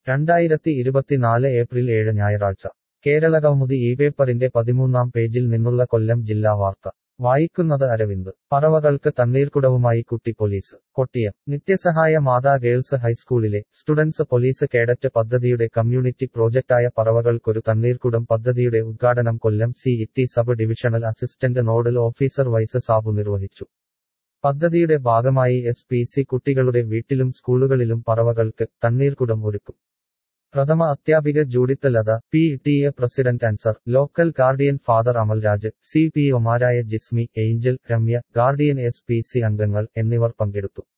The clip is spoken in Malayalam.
രണ്ടായിരത്തി ഇരുപത്തിനാല് ഏപ്രിൽ ഏഴ് ഞായറാഴ്ച കേരളകൗമുദി ഈ പേപ്പറിന്റെ പതിമൂന്നാം പേജിൽ നിന്നുള്ള കൊല്ലം ജില്ലാ വാർത്ത വായിക്കുന്നത് അരവിന്ദ് പറവകൾക്ക് തണ്ണീർക്കുടവുമായി കുട്ടി പോലീസ് കൊട്ടിയം നിത്യസഹായ മാതാ ഗേൾസ് ഹൈസ്കൂളിലെ സ്റ്റുഡൻസ് പോലീസ് കേഡറ്റ് പദ്ധതിയുടെ കമ്മ്യൂണിറ്റി പ്രോജക്റ്റായ പറവകൾക്കൊരു തണ്ണീർക്കുടം പദ്ധതിയുടെ ഉദ്ഘാടനം കൊല്ലം സി ഇറ്റി sub divisional assistant nodal officer വൈസ് സാബു നിർവഹിച്ചു പദ്ധതിയുടെ ഭാഗമായി എസ് പി സി കുട്ടികളുടെ വീട്ടിലും സ്കൂളുകളിലും പറവകൾക്ക് തണ്ണീർക്കുടം ഒരുക്കും പ്രഥമ അധ്യാപിക Judith Latha P T A president Ansar local guardian father Amalraj C P ഒമാരായ Jismi Angel Ramya guardian S P C അംഗങ്ങൾ എന്നിവർ പങ്കെടുത്തു